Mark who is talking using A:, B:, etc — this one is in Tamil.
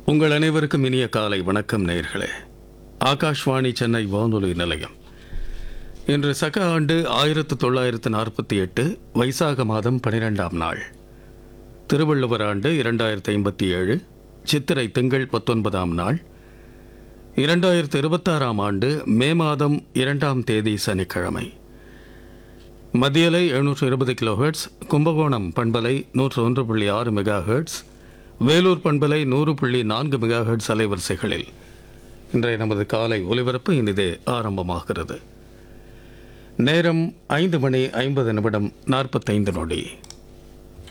A: உங்கள் அனைவருக்கும் இனிய காலை வணக்கம் நேயர்களே ஆகாஷ்வாணி சென்னை வானொலி நிலையம் இன்று சக ஆண்டு ஆயிரத்து தொள்ளாயிரத்து நாற்பத்தி எட்டு வைசாக மாதம் பனிரெண்டாம் நாள் திருவள்ளுவர் ஆண்டு இரண்டாயிரத்து ஐம்பத்தி ஏழு சித்திரை திங்கள் பத்தொன்பதாம் நாள் இரண்டாயிரத்து இருபத்தாறாம் ஆண்டு மே மாதம் இரண்டாம் தேதி சனிக்கிழமை மத்தியலை எழுநூற்று இருபது கிலோஹெர்ட்ஸ் கும்பகோணம் பண்பலை நூற்று ஒன்று புள்ளி ஆறு மெகா ஹெர்ட்ஸ் வேலூர் பண்பலை நூறு புள்ளி நான்கு மெகா ஹெர்ட்ஸ் அலைவரிசைகளில் இன்றைய நமது காலை ஒலிபரப்பு இனிதே ஆரம்பமாகிறது நேரம் ஐந்து மணி ஐம்பது நிமிடம் நாற்பத்தைந்து நொடி